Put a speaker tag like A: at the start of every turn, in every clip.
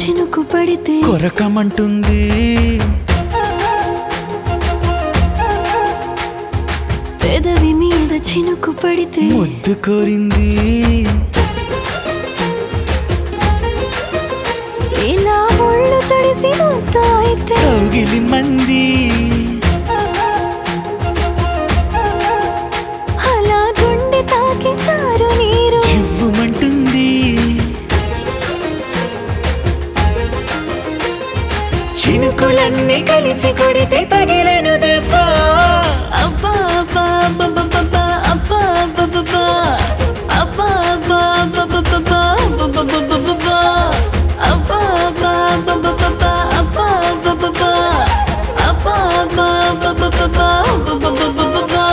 A: చినుకు పడితే
B: కొరకమంటుంది
A: పెదవి మీద చినుకు పడితే
B: ముద్దు కోరింది
A: ఇలా ఒళ్ళు తడిసి ముద్ద అయితే
B: కౌగిలి మంది
A: అలా గుండె తాకి చారు నీరు
B: చివ్వుమంటుంది చినుకులన్నీ కలిసి కొడితే తగిలను దెబ్బ
A: అబ్బా అబ్బా అబ్బబ్బబ్బబ్బా, అబ్బా అబ్బబ్బబ్బా, అబ్బా అబ్బా అబ్బబ్బబ్బబ్బా, అబ్బబ్బబ్బబ్బబ్బా, అబ్బా అబ్బా అబ్బబ్బబ్బబ్బా, అబ్బా అబ్బబ్బబ్బా, అబ్బా అబ్బా అబ్బబ్బబ్బబ్బా, అబ్బబ్బబ్బబ్బా.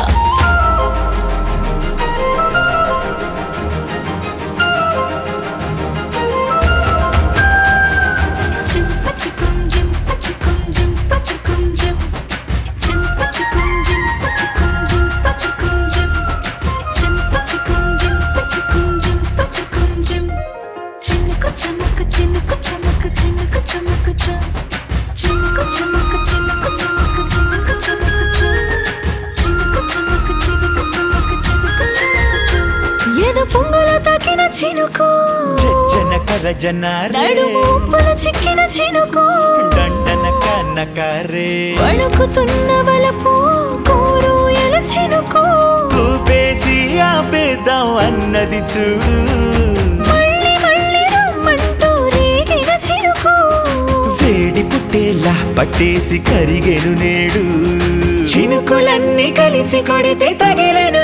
A: Jim pachikum jim pachikum jim pachikum jim Jim pachikum jim pachikum jim pachikum jim Jim pachikum jim pachikum jim pachikum jim Chinuka chamuka chinuka chamuka chinuka chamuka chum Chinuka chamuka chinuka chamuka chinuka chamuka chum Chinuka chamuka chinuka chamuka chinuka chamuka chum ఏదో పొంగులో తాకిన చినుకు
B: జన కరజనారే
A: నడుము ఉప్పుల చిక్కిన చినుకు
B: దండన కనకారే
A: వణుకుతున్న వలపు కోరు ఎల చినుకు
B: ఊపేసి ఆపేద్దాం అన్నది చూడు
A: మళ్ళీ మళ్ళీ రమ్మంటూ రేగిన చినుకు
B: వేడి పుట్టేలా పట్టేసి కరిగెను నేడు చినుకులన్నీ కలిసి కొడితే తగిలెను